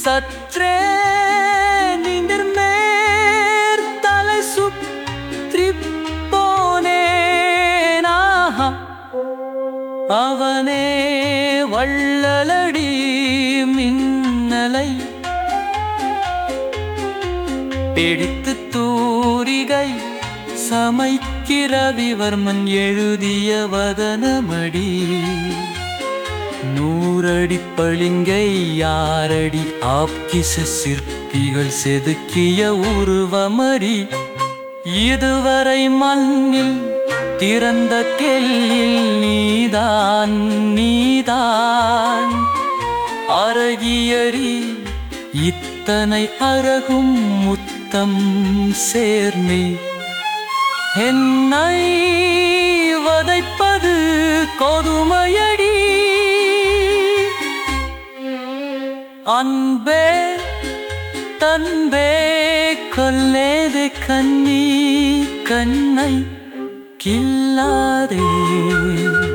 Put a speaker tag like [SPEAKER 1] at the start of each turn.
[SPEAKER 1] சற்றே நீந்தர் மேற் தலை சுற்றி போனேனாஹா அவனே வள்ளலடி மின்னலை பிடித்து தூரிகை சமைக்கிறவிவர்மன் எழுதிய வதனமடி நூறடி பளிங்கை யாரடி ஆப்கிச சிற்பிகள் செதுக்கிய உருவமடி இதுவரை மண்ணில் திறந்த கெல்லில் நீதான் நீதான் அரகியரி இத்தனை அழகும் முத்தம் சேர்மே என்னை வதைப்பது கொடுமையடி அன்பே தன்பே கொல்லேது கண்ணி கண்ணை கில்லாதே